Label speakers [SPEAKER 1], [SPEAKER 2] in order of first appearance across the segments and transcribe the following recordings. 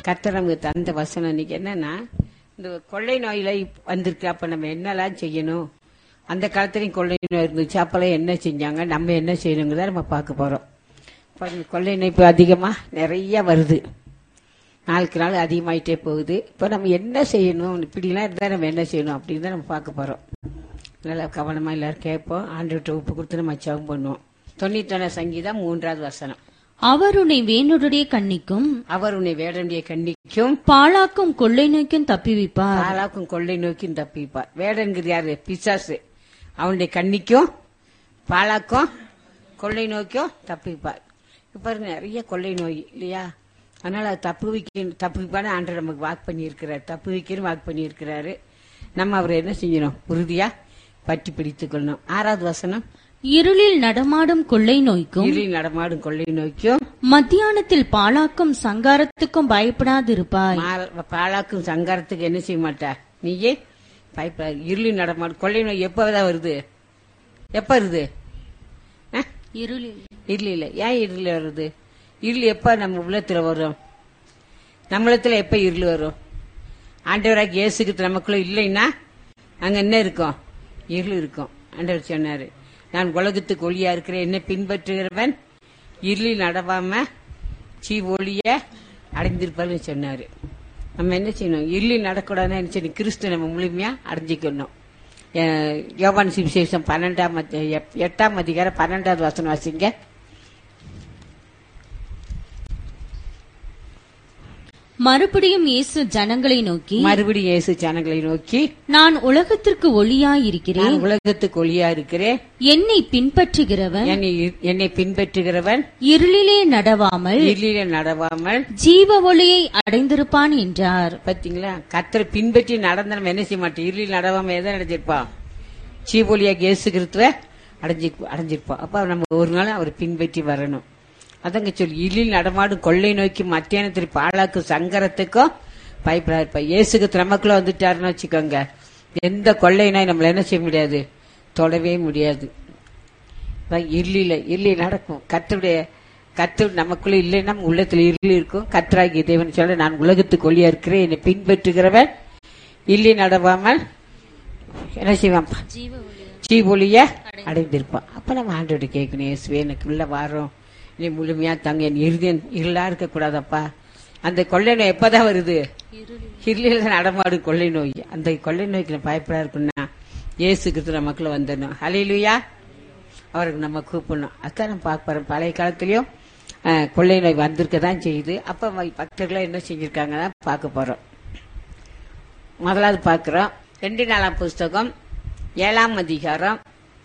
[SPEAKER 1] கர்த்தர் நமக்கு தந்த வசனம் இன்னைக்கு என்னன்னா இந்த கொள்ளை நோயில இப்ப வந்திருக்கு அப்ப நம்ம என்னெல்லாம் செய்யணும் அந்த காலத்துலயும் கொள்ளை நோய் இருந்துச்சு அப்பெல்லாம் என்ன செஞ்சாங்க நம்ம என்ன செய்யணுங்கிறத நம்ம பார்க்க போறோம் இப்ப இந்த கொள்ளை நோய் இப்ப அதிகமா நிறைய வருது நாளுக்கு நாள் அதிகமாயிட்டே போகுது இப்போ நம்ம என்ன செய்யணும் இப்படிலாம் இருந்தால் நம்ம என்ன செய்யணும் அப்படின்னு தான் நம்ம பார்க்க போகிறோம் நல்லா கவனமாக எல்லாரும் கேட்போம் ஆண்டு உப்பு கொடுத்து நம்ம ஜெபம் பண்ணுவோம் தொண்ணூத்தொன்னு சங்கீதம் மூன்றாவது வசனம்
[SPEAKER 2] அவர் உன்னை வேணுடைய கண்ணிக்கும்
[SPEAKER 1] அவர் உன்னை வேடனுடைய கண்ணிக்கும்
[SPEAKER 2] பாழாக்கும் கொள்ளை நோய்க்கும் தப்பிவிப்பார்
[SPEAKER 1] பாலாக்கும் கொள்ளை நோக்கியும் தப்பிப்பார் வேடன்கிறது யாரு பிசாசு அவனுடைய கண்ணிக்கும் பாலாக்கும் கொள்ளை நோக்கியும் தப்பிப்பார் இப்ப பாருங்க நிறைய கொள்ளை நோய் இல்லையா அதனால அது தப்பு வைக்க தப்புவிப்பான ஆண்டவர் நமக்கு வாக்கு பண்ணியிருக்கிறார் தப்பு வைக்கணும் வாக்கு பண்ணியிருக்கிறாரு நம்ம அவரை என்ன செய்யணும் உறுதியா பற்றி பிடித்துக் கொள்ளணும் ஆறாவது வசனம்
[SPEAKER 2] இருளில் நடமாடும் கொள்ளை நோய்க்கும்
[SPEAKER 1] இருளில் நடமாடும் கொள்ளை நோக்கியும்
[SPEAKER 2] மத்தியானத்தில் பாழாக்கும் சங்காரத்துக்கும் பயப்படாதிருப்பாய்
[SPEAKER 1] மா- பாலாக்கும் சங்காரத்துக்கு என்ன செய்ய மாட்டா நீயே பயப்படாது இருளில் நடமாடும் கொள்ளை நோய் எப்பதான் வருது எப்ப வருது ஆ?
[SPEAKER 2] இருளில்
[SPEAKER 1] இருள் இல்ல ஏன் இருள் வருது இருள் எப்ப நம்ம உள்ளத்துல வரும் நம்மளத்துல எப்ப இருள் வரும் ஆண்டவராக இயேசுக்கு நமக்குள்ள இல்லைன்னா அங்க என்ன இருக்கும் இருள் இருக்கும் ஆண்டவர் சொன்னாரு நான் உலகத்துக்கு ஒளியா இருக்கிறேன் என்னை பின்பற்றுகிறவன் இருளில் நடவாம சீ ஒளிய அடைந்திருப்பாருன்னு சொன்னாரு நம்ம என்ன செய்யணும் இருளில் நடக்கூடாதுன்னு என்ன செய்யணும் கிறிஸ்து நம்ம முழுமையா அடைஞ்சிக்கணும் அஹ் யோவான் சுவிசேஷம் பன்னெண்டாம் அத்தி- எப்- எட்டாம் அதிகாரம் பன்னெண்டாவது வசனம் வாசிங்க
[SPEAKER 2] மறுபடியும் இயேசு ஜனங்களை நோக்கி
[SPEAKER 1] மறுபடியும் இயேசு ஜனங்களை நோக்கி
[SPEAKER 2] நான் உலகத்திற்கு ஒளியாயிருக்கிறேன்
[SPEAKER 1] நான் உலகத்துக்கு ஒளியா இருக்கிறேன்
[SPEAKER 2] என்னை பின்பற்றுகிறவன்
[SPEAKER 1] என்னை என்னை பின்பற்றுகிறவன்
[SPEAKER 2] இருளிலே நடவாமல்
[SPEAKER 1] இருளில நடவாமல்
[SPEAKER 2] ஜீவ ஒளியை அடைந்திருப்பான் என்றார்
[SPEAKER 1] பாத்தீங்களா கத்தரை பின்பற்றி நடந்த நம்ம என்ன செய்ய மாட்டோம் இருளில் நடவாம எதை அடைஞ்சிருப்பான் சீபொலியாக இயேசு கிறிஸ்துவ அடைஞ்சி அடைஞ்சிருப்போம் அப்ப நம்ம ஒரு நாள் அவரை பின்பற்றி வரணும் அதங்க சொல்லி இருளில் நடமாடும் கொள்ளை நோக்கி மத்தியானத்தில் பாழாக்கும் சங்கரத்துக்கும் பயப்படா இருப்பா இயேசுக்கு நமக்குள்ள வந்துட்டாருன்னு வச்சுக்கோங்க எந்த கொள்ளை நோய் நம்மள என்ன செய்ய முடியாது தொடவே முடியாது அதான் இருளில இருளி நடக்கும் கத்தருடைய கத்து நமக்குள்ள இல்லைன்னா நம்ம உள்ளத்துல இருள் இருக்கும் கத்தராகிய தேவன் சொல்ல நான் உலகத்துக்கு ஒளியா இருக்கிறேன் என்னை பின்பற்றுகிறவன் இல்லி நடவாமல் என்ன செய்வான் சீபொலிய அடைந்திருப்பான் அப்ப நம்ம ஆண்டோட கேட்கணும் இயேசுவே எனக்கு உள்ள வாரம் நீ முழுமையா தங்க என் இருதயம் இருளா இருக்க கூடாதப்பா அந்த கொள்ளை நோய் எப்பதான் வருது இருளில நடமாடும் கொள்ளை நோய் அந்த கொள்ளை நோய்க்கு நான் பயப்படா இருக்குன்னா இயேசு கிறிஸ்து நமக்குள்ள வந்துடணும் ஹalleluya அவருக்கு நம்ம கூப்பிடணும் அதான் நம்ம பார்க்க போறோம் பழைய காலத்திலயும் அஹ், கொள்ளை நோய் வந்திருக்க தான் செய்யுது அப்ப ம- பக்தர்கள் என்ன செஞ்சிருக்காங்க தான் பார்க்க போறோம் முதலாவது பார்க்கிறோம் ரெண்டு நாளாம் புஸ்தகம் ஏழாம் அதிகாரம்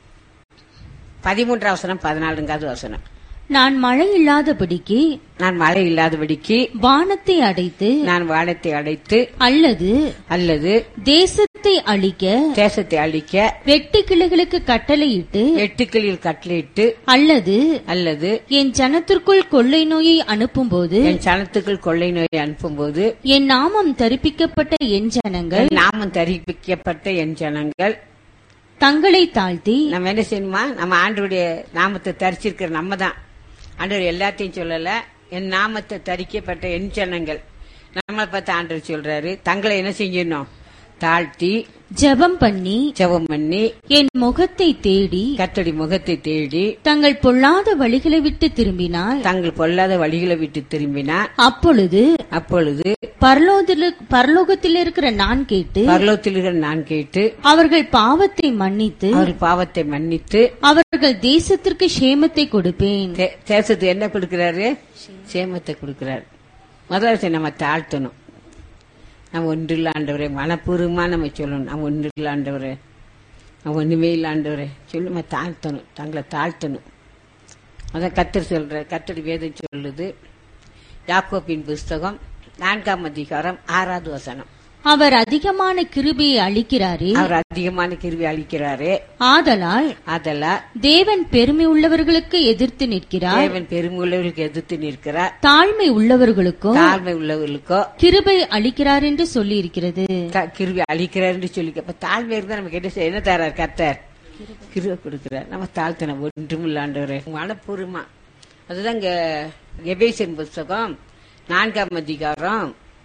[SPEAKER 1] பதிமூன்றாம் வசனம் பதினாலுங்காவது வசனம்
[SPEAKER 2] நான் மழை இல்லாதபடிக்கு
[SPEAKER 1] நான் மழை இல்லாதபடிக்கு
[SPEAKER 2] வானத்தை அடைத்து
[SPEAKER 1] நான் வானத்தை அடைத்து
[SPEAKER 2] அல்லது
[SPEAKER 1] அல்லது
[SPEAKER 2] தேசத்தை அழிக்க
[SPEAKER 1] தேசத்தை அழிக்க
[SPEAKER 2] வெட்டு கிளைகளுக்கு கட்டளையிட்டு
[SPEAKER 1] எட்டுக்களில் கட்டளையிட்டு
[SPEAKER 2] அல்லது
[SPEAKER 1] அல்லது
[SPEAKER 2] என் ஜனத்திற்குள் கொள்ளை நோயை அனுப்பும்போது
[SPEAKER 1] என் சனத்துக்குள் கொள்ளை நோயை அனுப்பும்போது
[SPEAKER 2] என் நாமம் தரிப்பிக்கப்பட்ட என் ஜனங்கள்
[SPEAKER 1] என் நாமம் தெரிவிக்கப்பட்ட என் ஜனங்கள்
[SPEAKER 2] தங்களை தாழ்த்தி
[SPEAKER 1] நம்ம என்ன செய்யணுமா நம்ம ஆண்டவருடைய நாமத்தை தரிச்சிருக்கிற நம்ம தான் ஆண்டவர் எல்லாத்தையும் சொல்லல என் நாமத்தை தரிக்கப்பட்ட என் ஜனங்கள் நம்மளை பார்த்து ஆண்டவர் சொல்றாரு தங்களை என்ன செஞ்சிடணும் தாழ்த்தி
[SPEAKER 2] ஜெபம் பண்ணி
[SPEAKER 1] ஜெபம் பண்ணி
[SPEAKER 2] என் முகத்தை தேடி
[SPEAKER 1] கத்தடி முகத்தை தேடி
[SPEAKER 2] தங்கள் பொல்லாத வழிகளை விட்டு திரும்பினால்
[SPEAKER 1] தங்கள் பொல்லாத வழிகளை விட்டு திரும்பினார்
[SPEAKER 2] அப்பொழுது
[SPEAKER 1] அப்பொழுது
[SPEAKER 2] பரலோகத்தில் பரலோகத்தில் இருக்கிற நான் கேட்டு
[SPEAKER 1] பரலோகத்தில் இருக்கிற நான் கேட்டு
[SPEAKER 2] அவர்கள் பாவத்தை மன்னித்து
[SPEAKER 1] அவர் பாவத்தை மன்னித்து
[SPEAKER 2] அவர்கள் தேசத்திற்கு சேமத்தை கொடுப்பேன்
[SPEAKER 1] தே- தேசத்துக்கு என்ன கொடுக்கிறாரு சேமத்தை கொடுக்கிறாரு முதல்ல சரி நம்ம தாழ்த்தணும் நம்ம ஒன்று இல்லை ஆண்டவரே மனப்பூர்வமா நம்ம சொல்லணும் நம்ம ஒன்று இல்லை ஆண்டவரே நம்ம ஒண்ணுமே இல்லை ஆண்டவரே சொல்லி நம்ம தாழ்த்தணும் தங்களை தாழ்த்தணும் அதான் கத்தர் சொல்ற கத்தர் வேதம் சொல்லுது யாக்கோப்பின் புஸ்தகம் நான்காம் அதிகாரம் ஆறாவது வசனம்
[SPEAKER 2] அவர் அதிகமான கிருபையை அளிக்கிறாரே
[SPEAKER 1] அவர் அதிகமான கிருவி அளிக்கிறாரே
[SPEAKER 2] ஆதலால்
[SPEAKER 1] அதெல்லாம்
[SPEAKER 2] தேவன் பெருமை உள்ளவர்களுக்கு எதிர்த்து நிற்கிறார்
[SPEAKER 1] தேவன் பெருமுள்ளவர்களுக்கு எதிர்த்து நிற்கிறார்
[SPEAKER 2] தாழ்மை உள்ளவர்களுக்கும்
[SPEAKER 1] தாழ்மை உள்ளவர்களுக்கோ
[SPEAKER 2] கிருபை அளிக்கிறார் என்று சொல்லி இருக்கிறது
[SPEAKER 1] த- கிருவி அழிக்கிறாருன்னு சொல்லி அப்ப தாழ்மை இருந்தா நமக்கு என்ன செய்ய- என்ன தரார் கர்த்தர் கிருவை கொடுக்கிறார் நம்ம தாழ்த்தணும் ஒன்றும் இல்லாண்டவர் மனப்பூர்வமா அதுதான் இங்க எபேசியன் புஸ்தகம் நான்காம் அதிகாரம்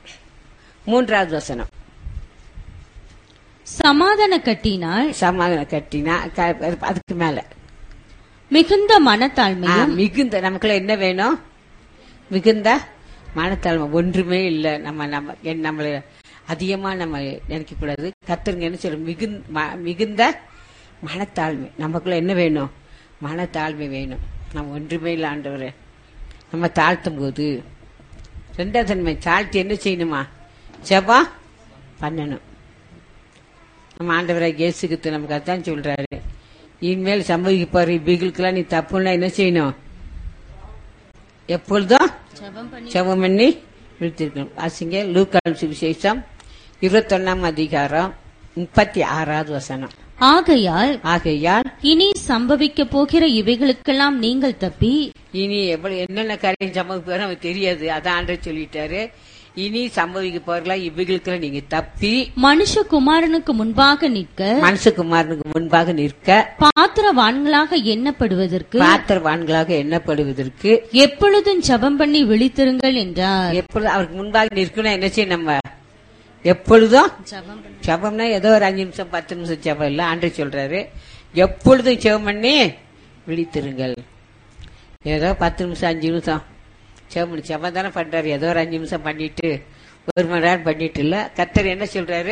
[SPEAKER 1] மூன்றாவது வசனம்
[SPEAKER 2] சமாதான கட்டினால்
[SPEAKER 1] சமாதான கட்டினா க- அதுக்கு மேல
[SPEAKER 2] மிகுந்த
[SPEAKER 1] ஆ,
[SPEAKER 2] மனத்தாழ்மையும்
[SPEAKER 1] மிகுந்த நமக்குள்ள என்ன வேணும் மிகுந்த மனத்தாழ்மை ஒன்றுமே இல்லை நம்ம நம்ம என் நம்மள அதிகமா நம்ம நினைக்க கூடாது கத்துருங்க என்ன சொல்ல மிகுந்த ம- மிகுந்த மனத்தாழ்மை நமக்குள்ள என்ன வேணும் மனத்தாழ்மை வேணும் நம்ம ஒன்றுமே இல்லை ஆண்டவரே நம்ம தாழ்த்தும் போது ரெண்டாவது தன்மை தாழ்த்தி என்ன செய்யணுமா ஜெபம் பண்ணணும் நம்ம ஆண்டவரை இயேசுக்கு நமக்கு அதான் சொல்றாரு இனிமேல் சம்பவிக்க போற இவைகளுக்கெல்லாம் நீ தப்புன்னா என்ன செய்யணும் எப்பொழுதும் ஜெபம் பண்ணி விழுத்திருக்கணும் வாசிங்க லூக்கான் சுவிசேஷம் இருபத்தொன்னாம் அதிகாரம் முப்பத்தி ஆறாவது வசனம்
[SPEAKER 2] ஆகையால்
[SPEAKER 1] ஆகையால்
[SPEAKER 2] இனி சம்பவிக்க போகிற இவைகளுக்கெல்லாம் நீங்கள் தப்பி
[SPEAKER 1] இனி எவ்வளவு என்னென்ன காரியம் சம்பவிக்க நமக்கு தெரியாது அதான் ஆண்டவர் சொல்லிட்டாரு இனி சம்பவிக்க போறலாம் இவைகளுக்கெல்லாம் நீங்க தப்பி
[SPEAKER 2] மனுஷகுமாரனுக்கு முன்பாக நிற்க
[SPEAKER 1] மனசுக்குமாரனுக்கு முன்பாக நிற்க
[SPEAKER 2] பாத்திரவான்களாக எண்ணப்படுவதற்கு
[SPEAKER 1] பாத்திரவான்களாக எண்ணப்படுவதற்கு
[SPEAKER 2] எப்பொழுதும் ஜெபம் பண்ணி விழித்திருங்கள் என்றார்
[SPEAKER 1] எப்பொழுதும் அவருக்கு முன்பாக நிற்கணும் என்ன செய்யும் நம்ம எப்பொழுதும் ஜெபம்னா ஏதோ ஒரு அஞ்சு நிமிஷம் பத்து நிமிஷம் ஜெபம் இல்ல ஆண்டு சொல்றாரு எப்பொழுதும் ஜெபம் பண்ணி விழித்திருங்கள் ஏதோ பத்து நிமிஷம் அஞ்சு நிமிஷம் ஜெபம் பண்ணி ஜெபம் தானே பண்றாரு ஏதோ ஒரு அஞ்சு நிமிஷம் பண்ணிட்டு ஒரு மணி நேரம் பண்ணிட்டு இல்ல கத்தர் என்ன சொல்றாரு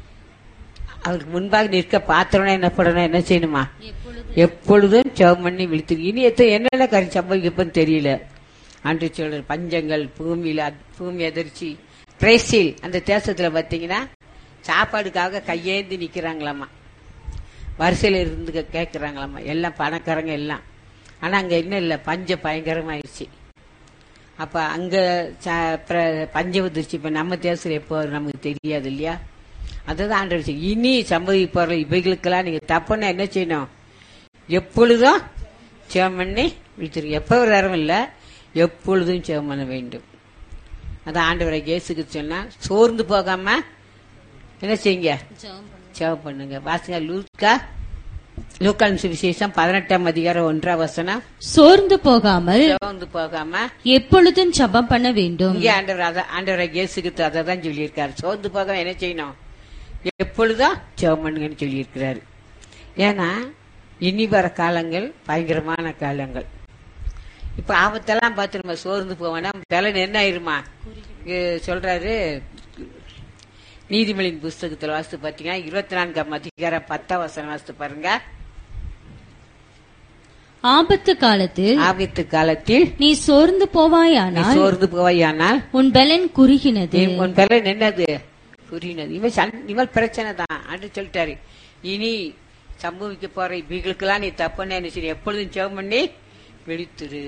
[SPEAKER 1] அவருக்கு முன்பாக நிற்க பாத்திரம்னா என்ன பண்ணணும் என்ன செய்யணுமா எப்பொழுதும் ஜெபம் பண்ணி விழித்து இனி எத்த என்னென்ன கறி சம்பவிக்கப்பன்னு தெரியல ஆண்டு சொல்ற பஞ்சங்கள் பூமியில அத்- பூமி எதிர்ச்சி பிரேசில் அந்த தேசத்துல பாத்தீங்கன்னா சாப்பாடுக்காக கையேந்தி நிக்கிறாங்களாமா வரிசையில இருந்து கே- கேக்குறாங்களாமா எல்லாம் பணக்காரங்க எல்லாம் ஆனா அங்க என்ன இல்ல பஞ்சம் பயங்கரமாயிருச்சு அப்ப அங்க ச- பிர- பஞ்சம் வந்துருச்சு இப்ப நம்ம தேசத்துல எப்போ வரும் நமக்கு தெரியாது இல்லையா அதுதான் ஆண்டவர் சொல்லி, இனி சம்பவிக்க போற இவைகளுக்கெல்லாம் நீங்க தப்புன்னா என்ன செய்யணும் எப்பொழுதும் ஜெபம் பண்ணி விழித்திரு எப்ப ஒரு நேரம் இல்ல எப்பொழுதும் ஜெபம் பண்ண வேண்டும் அதான் ஆண்டவரை இயேசுக்கு சொன்னா சோர்ந்து போகாம என்ன செய்யுங்க ஜெபம் பண்ணுங்க வாசுங்க லூக்கா லூக்கான் சுவிசேஷம் பதினெட்டாம் அதிகாரம் ஒன்றாம் வசனம்
[SPEAKER 2] சோர்ந்து போகாமல்
[SPEAKER 1] சோர்ந்து போகாம
[SPEAKER 2] எப்பொழுதும் ஜெபம் பண்ண வேண்டும்
[SPEAKER 1] இங்கே ஆண்டவர் அதான் ஆண்டவரை இயேசுக்கு அதை தான் சொல்லியிருக்காரு சோர்ந்து போகாம என்ன செய்யணும் எப்பொழுதும் ஜெபம் பண்ணுங்கன்னு சொல்லியிருக்கிறாரு ஏன்னா இனி வர காலங்கள் பயங்கரமான காலங்கள் இப்ப ஆபத்தெல்லாம் பார்த்து நம்ம சோர்ந்து போவோம்னா பலன் என்ன ஆயிருமா இங்க சொல்றாரு நீதிமொழியின் புஸ்தகத்தில் வாசித்து பாத்தீங்கன்னா இருபத்தி நான்காம் அதிகாரம் பத்தாம் வசனம் வாசித்து பாருங்க
[SPEAKER 2] ஆபத்து காலத்தில்
[SPEAKER 1] ஆபத்து காலத்தில்
[SPEAKER 2] நீ சோர்ந்து
[SPEAKER 1] நீ
[SPEAKER 2] போவாயானால்
[SPEAKER 1] சோர்ந்து போவாயானால்
[SPEAKER 2] உன் பலன் குறுகினது
[SPEAKER 1] நீ உன் பலன் என்னது புரியினது இவன் சண்- இவன் பிரச்சனை தான் அன்று சொல்லிட்டாரு இனி சம்பவிக்க போற இவங்களுக்கெல்லாம் நீ தப்புன்னு என்ன சரி எப்பொழுதும் ஜெபம் பண்ணி விழித்துரு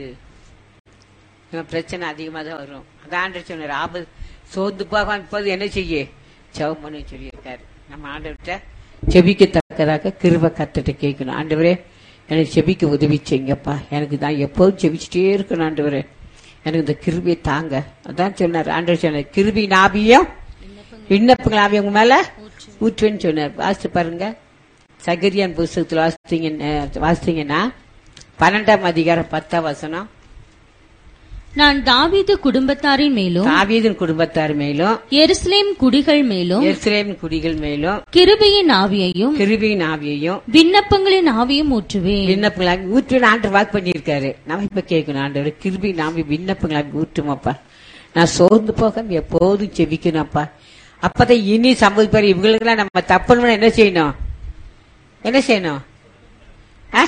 [SPEAKER 1] இவன் பிரச்சனை அதிகமா தான் வரும் அதான் ஆண்டு சொன்னார் ஆபத்து சோர்ந்து போகாம இப்போது என்ன செய்ய ஜெபம் பண்ண சொல்லியிருக்காரு நம்ம ஆண்டவர்கிட்ட செபிக்கத்தக்கதாக கிருப கத்துட்டு கேட்கணும் ஆண்டவரே எனக்கு செபிக்க உதவி செய்யுங்கப்பா எனக்கு தான் எப்போதும் செபிச்சுட்டே இருக்கணும் ஆண்டவரே எனக்கு இந்த கிருபியை தாங்க அதான் சொன்னார் ஆண்டவர் சொன்னார் கிருபி நாபியம் விண்ணப்பங்கள் ஆவியம் உங்க மேல ஊற்றுவேன்னு சொன்னார் வாசித்து பாருங்க சகரியான் புஸ்தகத்தில் வாசித்தீங்க வாசித்தீங்கன்னா பன்னெண்டாம் அதிகாரம் பத்தாம் வசனம்
[SPEAKER 2] நான் தாவீது குடும்பத்தாரின் மேலும்
[SPEAKER 1] தாவீதின் குடும்பத்தார் மேலும்
[SPEAKER 2] எருசலேம் குடிகள் மேலும்
[SPEAKER 1] எருசலேம் குடிகள் மேலும்
[SPEAKER 2] கிருபையின் ஆவியையும்
[SPEAKER 1] கிருபியின் ஆவியையும்
[SPEAKER 2] விண்ணப்பங்களின் ஆவியும் ஊற்றுவேன்
[SPEAKER 1] விண்ணப்பங்களாக ஊற்றுவேன் ஆண்டு வாக்கு பண்ணியிருக்காரு நம்ம இப்ப கேட்கணும் ஆண்டவர் கிருபி நாம விண்ணப்பங்களாக ஊற்றுமாப்பா நான் சோர்ந்து போக எப்போதும் செவிக்கணும் அப்பா அப்பதான் இனி சம்பவிப்பாரு இவங்களுக்கெல்லாம் நம்ம தப்புன்னு என்ன செய்யணும் என்ன செய்யணும் ஆ?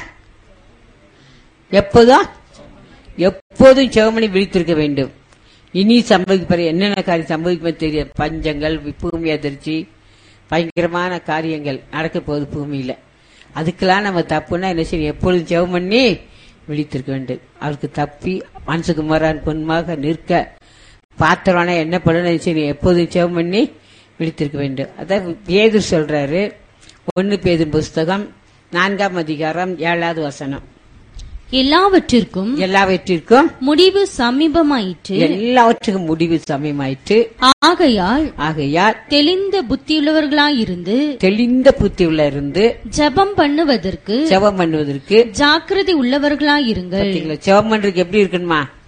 [SPEAKER 1] எப்போதும் எப்போதும் செவமணி விழித்திருக்க வேண்டும் இனி சம்பவிப்பாரு என்னென்ன காரியம் சம்பவிக்கும் தெரியாது பஞ்சங்கள் பூமி அதிர்ச்சி பயங்கரமான காரியங்கள் நடக்க போகுது பூமியில அதுக்கெல்லாம் நம்ம தப்புன்னா என்ன செய்யணும் எப்பொழுதும் ஜெபம் பண்ணி விழித்திருக்க வேண்டும் அவருக்கு தப்பி மனசுக்குமாரான் பொன்மாக நிற்க பாத்திரம்னா என்ன பண்ணணும் சரி எப்போதும் ஜெபம் பண்ணி விழித்திருக்க வேண்டும் அதான் பேது சொல்றாரு ஒன்னு பேதும் புஸ்தகம் நான்காம் அதிகாரம் ஏழாவது வசனம்
[SPEAKER 2] எல்லாவற்றிற்கும்
[SPEAKER 1] எல்லாவற்றிற்கும்
[SPEAKER 2] முடிவு சமீபமாயிற்று
[SPEAKER 1] எல்லாவற்றுக்கும் முடிவு சமயமாயிற்று
[SPEAKER 2] ஆகையால்
[SPEAKER 1] ஆகையால்
[SPEAKER 2] தெளிந்த புத்தியுள்ளவர்களாயிருந்து
[SPEAKER 1] தெளிந்த புத்தியுள்ள இருந்து
[SPEAKER 2] ஜெபம் பண்ணுவதற்கு
[SPEAKER 1] ஜெபம் பண்ணுவதற்கு
[SPEAKER 2] ஜாக்கிரதை உள்ளவர்களாயிருங்கள்
[SPEAKER 1] பாத்தீங்களா ஜெபம் பண்றதுக்கு எப்படி இருக்கணுமா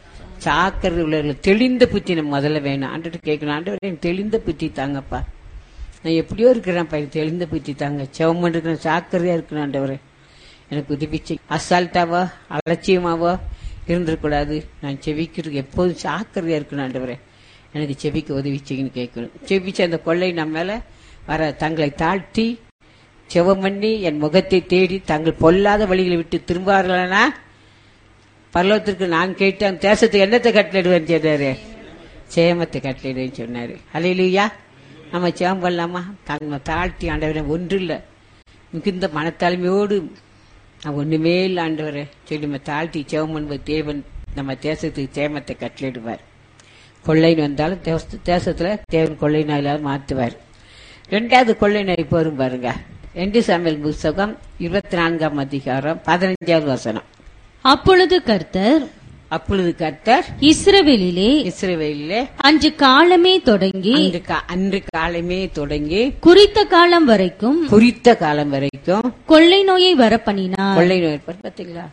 [SPEAKER 1] சாக்கரை உள்ளவர்கள் தெளிந்த புத்தி நம்ம முதல்ல வேணும் ஆண்டு கேட்கணும் ஆண்டு எனக்கு தெளிந்த புத்தி தாங்கப்பா நான் எப்படியோ இருக்கிறேன்ப்பா எனக்கு தெளிந்த புத்தி தாங்க செவம் இருக்கிறேன் சாக்கரையா இருக்கணும் ஆண்டவரே எனக்கு உதவிச்சு அசால்ட்டாவோ அலட்சியமாவோ இருந்துடக்கூடாது நான் செவிக்கிறதுக்கு எப்போதும் சாக்கிரதையா இருக்கணும் ஆண்டவரே எனக்கு செவிக்க உதவிச்சிங்கன்னு கேட்கணும் செவிச்சு அந்த கொள்ளை நம்ம மேல வர தங்களை தாழ்த்தி செவம் பண்ணி என் முகத்தை தேடி தங்கள் பொல்லாத வழிகளை விட்டு திரும்பார்களா பரலோகத்திற்கு நான் கேட்டு அந்த தேசத்துக்கு என்னத்தை கட்டளிடுவேன்னு சொன்னாரு சேமத்தை கட்டளிடுவேன்னு சொன்னாரு அலையிலுயா நம்ம சேமம் பண்ணலாமா தன்னை தாழ்த்தி ஆண்டவரை ஒன்று இல்லை மிகுந்த மனத்தாழ்மையோடு நான் ஒண்ணுமே இல்லை ஆண்டவரே சொல்லி நம்ம தாழ்த்தி சேவம் பண்ணும்போது தேவன் நம்ம தேசத்துக்கு சேமத்தை கட்டளிடுவார் கொள்ளைன்னு வந்தாலும் தேச- தேசத்துல தேவன் கொள்ளை நாயிலாவது மாத்துவார் ரெண்டாவது கொள்ளை நாய் போரும் பாருங்க ரெண்டு சமையல் புஸ்தகம் இருபத்தி நான்காம் அதிகாரம் பதினஞ்சாவது வசனம்
[SPEAKER 2] அப்பொழுது கர்த்தர்
[SPEAKER 1] அப்பொழுது கர்த்தர்
[SPEAKER 2] இஸ்ரவேலிலே
[SPEAKER 1] இஸ்ரவேலிலே
[SPEAKER 2] அன்று காலமே தொடங்கி
[SPEAKER 1] அன்று கா- அன்று காலமே தொடங்கி
[SPEAKER 2] குறித்த காலம் வரைக்கும்
[SPEAKER 1] குறித்த காலம் வரைக்கும்
[SPEAKER 2] கொள்ளை நோயை வரப்பண்ணினார்
[SPEAKER 1] கொள்ளை நோய் இருப்பார் பாத்தீங்களா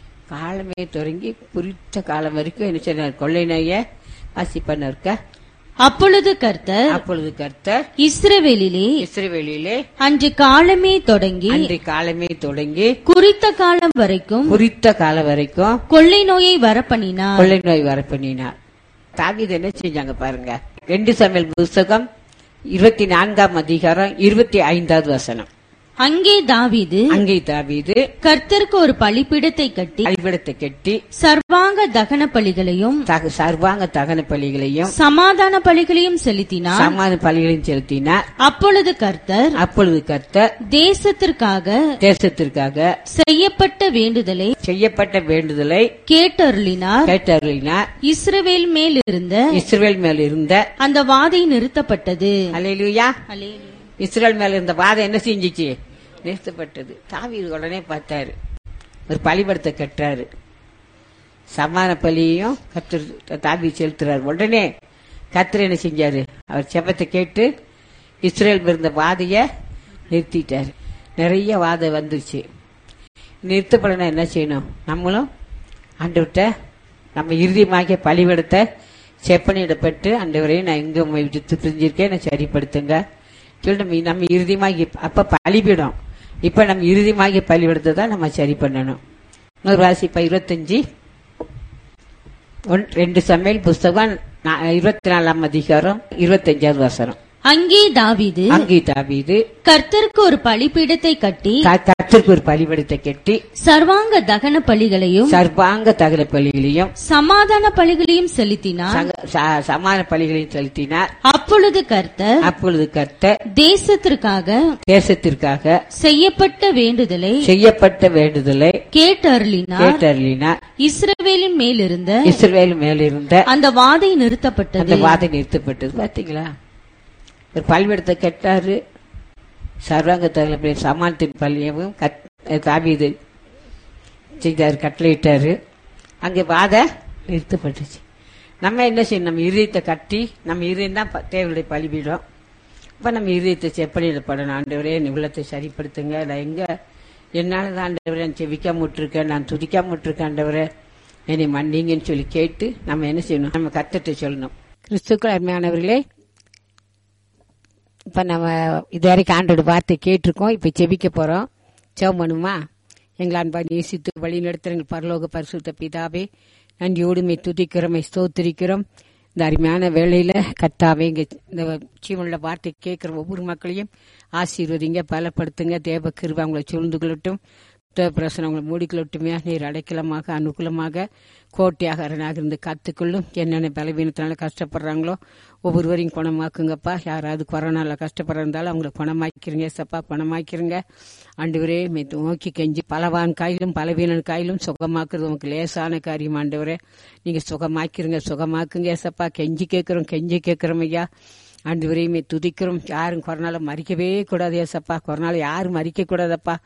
[SPEAKER 1] காலமே தொடங்கி குறித்த காலம் வரைக்கும் என்ன சொன்னார் கொள்ளை நோய வாசிப்பண்ண இருக்க
[SPEAKER 2] அப்பொழுது கர்த்தர்
[SPEAKER 1] அப்பொழுது கர்த்தர்
[SPEAKER 2] இஸ்ரவேலிலே
[SPEAKER 1] இஸ்ரவேலிலே
[SPEAKER 2] அன்று காலமே தொடங்கி
[SPEAKER 1] அன்று காலமே தொடங்கி
[SPEAKER 2] குறித்த காலம் வரைக்கும்
[SPEAKER 1] குறித்த காலம் வரைக்கும்
[SPEAKER 2] கொள்ளை நோயை வரப்பண்ணினார்
[SPEAKER 1] கொள்ளை நோய் வர பண்ணினார் தாவீது என்ன செஞ்சாங்க பாருங்க ரெண்டு சமையல் புஸ்தகம் இருபத்தி நான்காம் அதிகாரம் இருபத்தி ஐந்தாவது வசனம்
[SPEAKER 2] அங்கே தாவீது
[SPEAKER 1] அங்கே தாவீது
[SPEAKER 2] கர்த்தருக்கு ஒரு பலிபீடத்தை கட்டி
[SPEAKER 1] அழிவிடத்தை கட்டி
[SPEAKER 2] சர்வாங்க தகன பலிகளையும்
[SPEAKER 1] தக- சர்வாங்க தகன பலிகளையும்
[SPEAKER 2] சமாதான பலிகளையும் செலுத்தினார்
[SPEAKER 1] சமான பலிகளையும் செலுத்தினார்
[SPEAKER 2] அப்பொழுது கர்த்தர்
[SPEAKER 1] அப்பொழுது கர்த்தர்
[SPEAKER 2] தேசத்திற்காக
[SPEAKER 1] தேசத்திற்காக
[SPEAKER 2] செய்யப்பட்ட வேண்டுதலை
[SPEAKER 1] செய்யப்பட்ட வேண்டுதலை
[SPEAKER 2] கேட்டருளினார்
[SPEAKER 1] கேட்டருளினார்
[SPEAKER 2] இஸ்ரவேல் மேல் இருந்த
[SPEAKER 1] இஸ்ரேல் மேல் இருந்த
[SPEAKER 2] அந்த வாதை நிறுத்தப்பட்டது
[SPEAKER 1] அல்லேலூயா
[SPEAKER 2] அல்லேலூயா.
[SPEAKER 1] இஸ்ரேல் மேல இருந்த வாதம் என்ன செஞ்சுச்சு நிறுத்தப்பட்டது தாவீது உடனே பார்த்தாரு ஒரு பலிபடத்தை கட்டுறாரு சமான பலியையும் கத்தர் தாவீது செலுத்துறாரு உடனே கத்தர் என்ன செஞ்சாரு அவர் செபத்தை கேட்டு இஸ்ரேல் மேல் இருந்த வாதைய நிறுத்திட்டாரு நிறைய வாதை வந்துருச்சு நிறுத்தப்படணும் என்ன செய்யணும் நம்மளும் ஆண்டவர்கிட்ட நம்ம இறுதியமாகிய பலிபடத்தை செப்பனிடப்பட்டு ஆண்டவரையும் நான் எங்க உண்மை விட்டு பிரிஞ்சிருக்கேன் நான் சரிப்படுத்துங்க சொல்லி நம்ம நம்ம இறுதியமாகி அப்ப பலிபிடம் இப்ப நம்ம இறுதியமாகிய பலிபடத்தை தான் நம்ம சரி பண்ணணும் இன்னொரு வாசிப்பா இருபத்தஞ்சு ஒன் ரெண்டு சமையல் புஸ்தகம் நா- இருபத்தி நாலாம் அதிகாரம் இருபத்தஞ்சாவது வசனம்
[SPEAKER 2] அங்கே தாவீது
[SPEAKER 1] அங்கே தாவீது
[SPEAKER 2] கர்த்தருக்கு ஒரு பலிபீடத்தை கட்டி
[SPEAKER 1] க- கர்த்தருக்கு ஒரு பலிபடத்தை கட்டி
[SPEAKER 2] சர்வாங்க தகன பலிகளையும்
[SPEAKER 1] சர்வாங்க தகன பலிகளையும்
[SPEAKER 2] சமாதான பலிகளையும் செலுத்தினார்
[SPEAKER 1] சங்க- ச- சமான பலிகளையும் செலுத்தினார்
[SPEAKER 2] அப்பொழுது கர்த்தர்
[SPEAKER 1] அப்பொழுது கர்த்தர்
[SPEAKER 2] தேசத்திற்காக
[SPEAKER 1] தேசத்திற்காக
[SPEAKER 2] செய்யப்பட்ட வேண்டுதலை
[SPEAKER 1] செய்யப்பட்ட வேண்டுதலை
[SPEAKER 2] கேட்டருளினார்
[SPEAKER 1] கேட்டருளினார்
[SPEAKER 2] இஸ்ரவேலின் மேல் இருந்த
[SPEAKER 1] இஸ்ரவேல் மேலிருந்த
[SPEAKER 2] அந்த வாதை
[SPEAKER 1] அந்த
[SPEAKER 2] நிறுத்தப்பட்டது
[SPEAKER 1] வாதை நிறுத்தப்பட்டது பாத்தீங்களா ஒரு பல்வேடத்தை கட்டாரு சர்வாங்க தகவல் சமானத்தின் பள்ளியவும் கத்- தாவீது செய்தார் கட்டளையிட்டாரு அங்கே வாதை நிறுத்தப்பட்டுச்சு நம்ம என்ன செய்யணும் நம்ம இருதயத்தை கட்டி நம்ம இருதயம் தான் ப- தேவனுடைய பலிபீடம் இப்போ நம்ம இருதயத்தை செப்பனிடப்படணும் ஆண்டவரே என் உள்ளத்தை சரிப்படுத்துங்க நான் எங்க என்னால தான் ஆண்டவரே நான் செவிக்காம விட்டுருக்கேன் நான் துதிக்காம விட்டுருக்கேன் ஆண்டவரே என்னை மன்னிங்கன்னு சொல்லி கேட்டு நம்ம என்ன செய்யணும் நம்ம கத்தத்தை சொல்லணும் கிறிஸ்துக்கள் அருமையானவர்களே இப்ப நம்ம இதுவரைக்கும் ஆண்டோட வார்த்தை கேட்டிருக்கோம் இப்ப செபிக்க போறோம் செவம் பண்ணுமா எங்களை அன்பா நேசித்து வழி நடத்துகிற பரலோக பரிசுத்த பிதாவே நன்றியோடுமை துதிக்கிறோமை ஸ்தோத்திரிக்கிறோம் இந்த அருமையான வேளையில கத்தாவே இங்க இந்த ஜீவனுள்ள வார்த்தை கேட்கிற ஒவ்வொரு மக்களையும் ஆசீர்வதிங்க பலப்படுத்துங்க தேவ கிருபை அவங்களை சூழ்ந்து கொள்ளட்டும் பிரசனம் உங்களை மூடிக்கொள்ளட்டுமே நீர் அடைக்கலமாக அனுகூலமாக கோட்டையாக அரணாக இருந்து காத்துக்கொள்ளும் என்னென்ன பலவீனத்தினால கஷ்டப்படுறாங்களோ ஒவ்வொருவரையும் குணமாக்குங்கப்பா யாராவது கொரோனால கஷ்டப்படுறதாலும் அவங்களை குணமாக்கிறீங்க சப்பா குணமாக்கிறீங்க ஆண்டவரே மே நோக்கி கெஞ்சி பலவான் காயிலும் பலவீனன் காயிலும் சுகமாக்குறது உங்களுக்கு லேசான காரியம் ஆண்டவரே நீங்க சுகமாக்கிறீங்க சுகமாக்குங்க சப்பா கெஞ்சி கேட்கிறோம் கெஞ்சி கேட்கிறோம் ஐயா ஆண்டு வரையுமே துதிக்கிறோம் யாரும் கொரோனால மறிக்கவே கூடாது ஏசப்பா கொரோனால யாரும் மறிக்க கூடாதப்பா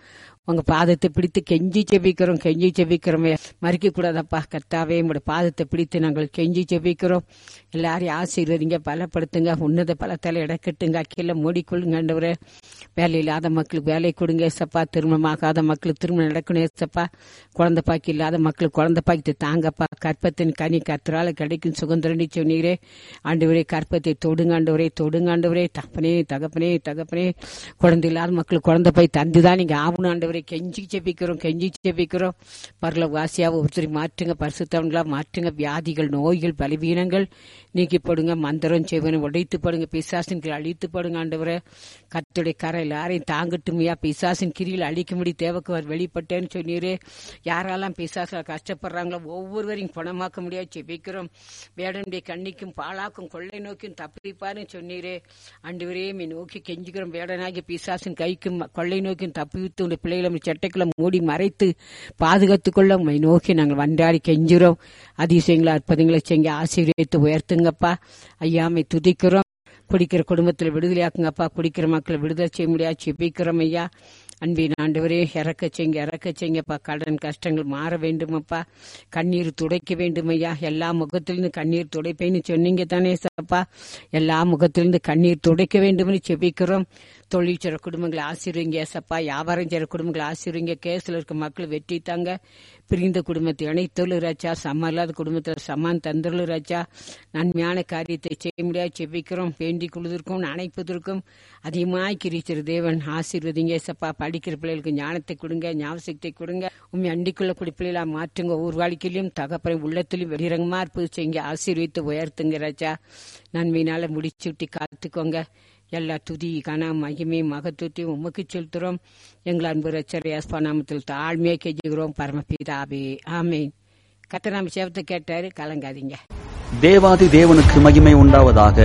[SPEAKER 1] உங்க பாதத்தை பிடித்து கெஞ்சி செபிக்கிறோம் கெஞ்சி செபிக்கிறோமே மறிக்க கூடாதப்பா கர்த்தாவே உங்களோட பாதத்தை பிடித்து நாங்கள் கெஞ்சி செபிக்கிறோம் எல்லாரையும் ஆசீர்வதிங்க பலப்படுத்துங்க உன்னத பலத்தால இடக்கட்டுங்க கீழே மூடிக்கொள்ளுங்க ஆண்டவரே வேலை இல்லாத மக்களுக்கு வேலை கொடுங்க ஏசப்பா திருமணமாகாத மக்களுக்கு திருமணம் நடக்கணும் ஏசப்பா குழந்தை பாக்கி இல்லாத மக்களுக்கு குழந்தை பாக்கி தாங்கப்பா கற்பத்தின் கனி கத்திரால கிடைக்கும் சுதந்திரன்னு சொன்னீரே ஆண்டவரே கற்பத்தை தொடுங்க ஆண்டவரே தொடுங்க ஆண்டவரே தகப்பனே தகப்பனே தகப்பனே குழந்தை இல்லாத மக்களுக்கு குழந்தை போய் தந்துதான் நீங்க ஆகணும் ஆண்டவரே கெஞ்சி செபிக்கிறோம் கெஞ்சி செபிக்கிறோம் பரல வாசியாவை ஒருத்தரை மாற்றுங்க பரிசுத்தவங்களா மாற்றுங்க வியாதிகள் நோய்கள் பலவீனங்கள் நீக்கி போடுங்க மந்திரம் செய்வனை உடைத்து போடுங்க பிசாசின் கீழ் அழித்து போடுங்க ஆண்டவரே கத்துடைய கரை எல்லாரையும் தாங்கட்டுமையா பிசாசின் கிரியில் அழிக்கும்படி தேவைக்கு அவர் வெளிப்பட்டேன்னு சொன்னீரே யாரெல்லாம் பிசாச கஷ்டப்படுறாங்களோ ஒவ்வொருவரையும் குணமாக்க முடியாது செபிக்கிறோம் வேடனுடைய கண்ணிக்கும் பாழாக்கும் கொள்ளை நோக்கியும் தப்பிப்பாருன்னு சொன்னீரே ஆண்டவரே மீ நோக்கி கெஞ்சுக்கிறோம் வேடனாகி பிசாசின் கைக்கும் கொள்ளை நோக்கியும் தப்பிவித்து உடைய பிள்ளைகளை உம்முடைய சட்டைக்குள்ள மூடி மறைத்து பாதுகாத்துக் கொள்ள உண்மை நோக்கி நாங்கள் வண்டாடி கெஞ்சுறோம் அதிசயங்களை அற்புதங்களை செஞ்சு ஆசீர்வதித்து உயர்த்துங்கப்பா ஐயாமை துதிக்கிறோம் குடிக்கிற குடும்பத்தில் விடுதலையாக்குங்கப்பா குடிக்கிற மக்களை விடுதலை செய்ய முடியாது செபிக்கிறோம் ஐயா அன்பின் ஆண்டவரே இறக்க செய்ங்க இறக்க செய்ங்கப்பா கடன் கஷ்டங்கள் மாற வேண்டுமப்பா கண்ணீர் துடைக்க வேண்டும் ஐயா எல்லா முகத்திலிருந்து கண்ணீர் துடைப்பேன்னு சொன்னீங்க தானே சப்பா எல்லா முகத்திலிருந்து கண்ணீர் துடைக்க வேண்டும்னு செபிக்கிறோம் தொழில் செய்கிற குடும்பங்களை ஆசீர்வீங்க ஏசப்பா வியாபாரம் செய்கிற குடும்பங்களை ஆசீர்வீங்க கேஸ்ல இருக்க மக்கள் வெற்றி தாங்க பிரிந்த குடும்பத்தை இணைத்தொழு ராஜா சம்ம இல்லாத குடும்பத்தில் சமான் தந்தொழு ராஜா நன்மையான காரியத்தை செய்ய முடியாது செபிக்கிறோம் வேண்டிக் கொள்வதற்கும் நினைப்பதற்கும் அதிகமாய் கிரிச்சிரு தேவன் ஆசீர்வதிங்க ஏசப்பா படிக்கிற பிள்ளைகளுக்கு ஞானத்தை கொடுங்க ஞாபகத்தை கொடுங்க உண்மை அண்டிக்குள்ளக்கூடிய பிள்ளைகளா மாற்றுங்க ஒவ்வொரு வாழ்க்கையிலும் தகப்பறை உள்ளத்திலும் வெளிரங்கமா இருப்பது செய்யுங்க ஆசீர்வித்து உயர்த்துங்க ராஜா நன்மையினால முடிச்சு விட்டு காத்துக்கோங்க எல்லா துதி கன மகிமை மகத்துவத்தையும் உமக்கு செலுத்துறோம் எங்கள் அன்பு ரச்சர் யாஸ்பா நாமத்தில் தாழ்மையை கெஞ்சுகிறோம் பரமபிதாபே ஆமேன் கத்த நாம சேவத்தை கேட்டாரு கலங்காதீங்க
[SPEAKER 3] தேவாதி தேவனுக்கு மகிமை உண்டாவதாக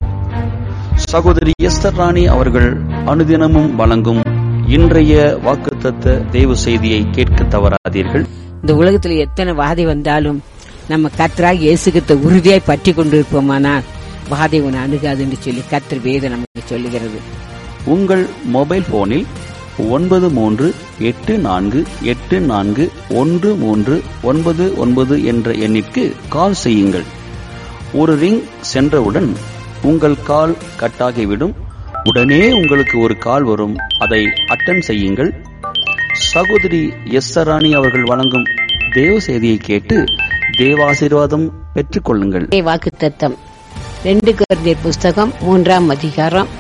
[SPEAKER 3] சகோதரி எஸ்தர் ராணி அவர்கள் அனுதினமும் வழங்கும் இன்றைய வாக்குத்தத்த தேவ செய்தியை கேட்க தவறாதீர்கள்
[SPEAKER 1] இந்த உலகத்துல எத்தனை வாதை வந்தாலும் நம்ம கத்தராக இயேசுகிட்ட உறுதியாய் பற்றி கொண்டிருப்போமானால் வாதை உன்னை அணுகாதுன்னு சொல்லி கத்தர் வேதம் நமக்கு சொல்லுகிறது
[SPEAKER 3] உங்கள் மொபைல் போனில் ஒன்பது மூன்று எட்டு நான்கு எட்டு நான்கு ஒன்று மூன்று ஒன்பது ஒன்பது என்ற எண்ணிற்கு கால் செய்யுங்கள் ஒரு ரிங் சென்றவுடன் உங்கள் கால் கட்டாகிவிடும் உடனே உங்களுக்கு ஒரு கால் வரும் அதை அட்டன் செய்யுங்கள் சகோதரி எஸ் ராணி அவர்கள் வழங்கும் தேவ செய்தியை கேட்டு தேவாசீர்வாதம் பெற்றுக்கொள்ளுங்கள்
[SPEAKER 1] வாக்கு தத்தம் ரெண்டு குழந்தையர் புஸ்தகம் மூன்றாம் அதிகாரம்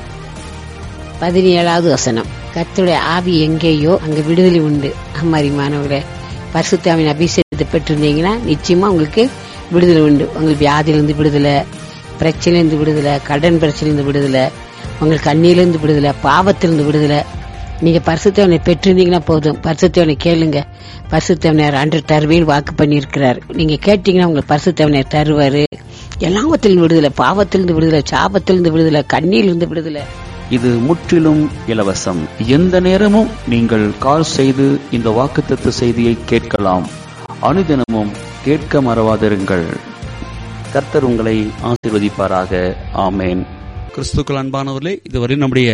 [SPEAKER 1] பதினேழாவது வசனம் கர்த்தருடைய ஆவி எங்கேயோ அங்க விடுதலை உண்டு அம்மாரி மாணவர்களே பரிசுத்தாவின் அபிஷேகத்தை பெற்றிருந்தீங்கன்னா நிச்சயமா உங்களுக்கு விடுதலை உண்டு உங்களுக்கு வியாதியிலிருந்து விடுதலை பிரச்சனையிலிருந்து விடுதலை கடன் பிரச்சனையிலிருந்து விடுதலை உங்களுக்கு கண்ணியிலிருந்து விடுதலை பாவத்திலிருந்து விடுதலை நீங்க பரிசுத்தவனை பெற்றிருந்தீங்கன்னா போதும் பரிசுத்தவனை கேளுங்க பரிசுத்தவனர் அன்று தருவேன் வாக்கு பண்ணியிருக்கிறார் நீங்க கேட்டீங்கன்னா உங்களுக்கு பரிசுத்தவனர் தருவாரு எல்லாவத்திலிருந்து விடுதலை பாவத்திலிருந்து விடுதலை சாபத்திலிருந்து விடுதலை கண்ணியிலிருந்து விடுதலை
[SPEAKER 3] இது முற்றிலும் இலவசம் எந்த நேரமும் நீங்கள் கால் செய்து இந்த வாக்குத்தத்த செய்தியை கேட்கலாம் அனுதினமும் கேட்க மறவாதிருங்கள் கர்த்தர் உங்களை ஆசீர்வதிப்பாராக ஆமேன் கிறிஸ்துக்கள் அன்பானவர்களே இதுவரை நம்முடைய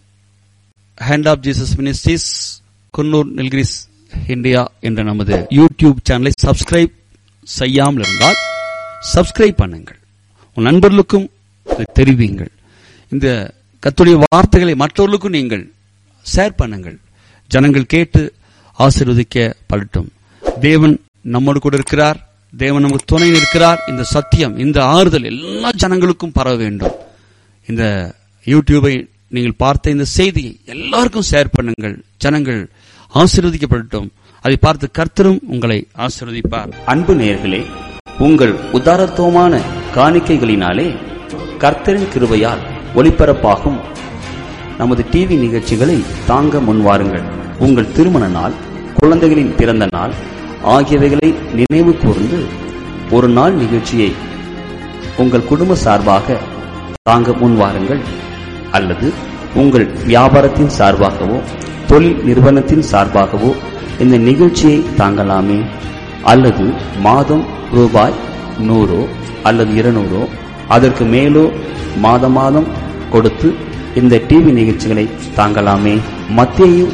[SPEAKER 3] hand of Jesus ministries Coonoor Nilgiris India என்ற நமது யூடியூப் சேனலை சப்ஸ்கிரைப் செய்யாமல் இருந்தால் சப்ஸ்கிரைப் பண்ணுங்கள் உன் நண்பர்களுக்கும் இதை தெரிவிங்கள் இந்த கத்துடைய வார்த்தைகளை மற்றவர்களுக்கும் நீங்கள் ஷேர் பண்ணுங்கள் ஜனங்கள் கேட்டு ஆசீர்வதிக்க படட்டும் தேவன் நம்மோடு கூட இருக்கிறார் தேவன் நமக்கு துணை இருக்கிறார் இந்த சத்தியம் இந்த ஆறுதல் எல்லா ஜனங்களுக்கும் பரவ வேண்டும் இந்த யூடியூபை நீங்கள் பார்த்த இந்த செய்தியை எல்லாருக்கும் ஷேர் பண்ணுங்கள் ஜனங்கள் ஆசீர்வதிக்கப்படட்டும் அதை பார்த்து கர்த்தரும் உங்களை ஆசீர்வதிப்பார் அன்பு நேயர்களே உங்கள் உதாரத்துவமான காணிக்கைகளினாலே கர்த்தரின் கிருபையால் ஒளிபரப்பாகும் நமது டிவி நிகழ்ச்சிகளை தாங்க முன்வாருங்கள் உங்கள் திருமண நாள் குழந்தைகளின் பிறந்த நாள் ஆகியவைகளை நினைவு கூர்ந்து ஒரு நாள் நிகழ்ச்சியை உங்கள் குடும்ப சார்பாக தாங்க முன்வாருங்கள் அல்லது உங்கள் வியாபாரத்தின் சார்பாகவோ தொழில் நிறுவனத்தின் சார்பாகவோ இந்த நிகழ்ச்சியை தாங்கலாமே அல்லது மாதம் ரூபாய் நூறோ அல்லது இருநூறோ அதற்கு மேலோ மாத மாதம் கொடுத்து இந்த டிவி நிகழ்ச்சிகளை தாங்கலாமே மத்திய இருபத்தி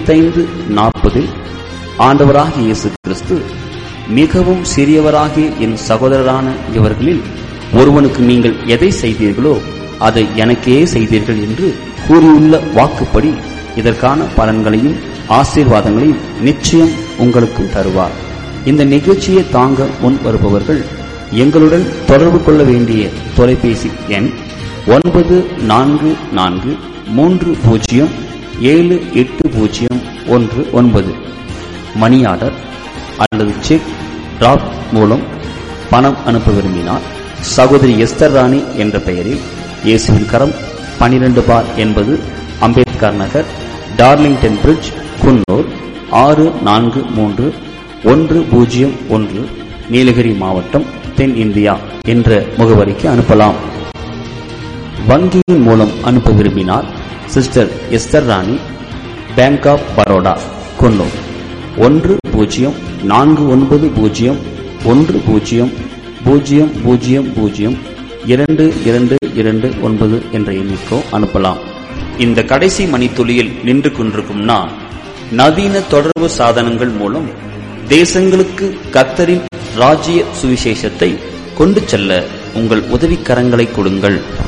[SPEAKER 3] இருபத்தைந்து நாற்பதில் ஆண்டவராகிய இயேசு கிறிஸ்து மிகவும் சிறியவராகிய என் சகோதரரான இவர்களில் ஒருவனுக்கு நீங்கள் எதை செய்தீர்களோ அதை எனக்கே செய்தீர்கள் என்று கூறியுள்ள வாக்குப்படி இதற்கான பலன்களையும் ஆசீர்வாதங்களையும் நிச்சயம் உங்களுக்கும் தருவார் இந்த நிகழ்ச்சியை தாங்க முன் வருபவர்கள் எங்களுடன் தொடர்பு கொள்ள வேண்டிய தொலைபேசி எண் ஒன்பது நான்கு நான்கு மூன்று பூஜ்ஜியம் ஏழு எட்டு பூஜ்ஜியம் ஒன்று ஒன்பது மணி ஆர்டர் அல்லது செக் டிராப் மூலம் பணம் அனுப்ப விரும்பினால் சகோதரி எஸ்தர் ராணி என்ற பெயரில் இயேசுவின் கரம் பனிரெண்டு பார் என்பது அம்பேத்கர் நகர் டார்லிங்டன் பிரிட்ஜ் குன்னூர் ஆறு நான்கு மூன்று ஒன்று பூஜ்ஜியம் ஒன்று நீலகிரி மாவட்டம் தென் இந்தியா என்ற முகவரிக்கு அனுப்பலாம் வங்கியின் மூலம் அனுப்ப விரும்பினால் sister Esther Rani bank of Baroda Coonoor ஒன்று பூஜ்ஜியம் நான்கு ஒன்பது பூஜ்ஜியம் ஒன்று பூஜ்ஜியம் பூஜ்ஜியம் பூஜ்ஜியம் பூஜ்ஜியம் இரண்டு இரண்டு இரண்டு ஒன்பது என்ற எண்ணிக்கோ அனுப்பலாம் இந்த கடைசி மணித்துளியில் நின்று கொண்டிருக்கும் நான் நவீன தொடர்பு சாதனங்கள் மூலம் தேசங்களுக்கு கத்தரின் ராஜ்ய சுவிசேஷத்தை கொண்டு செல்ல உங்கள் உதவிக்கரங்களை கொடுங்கள்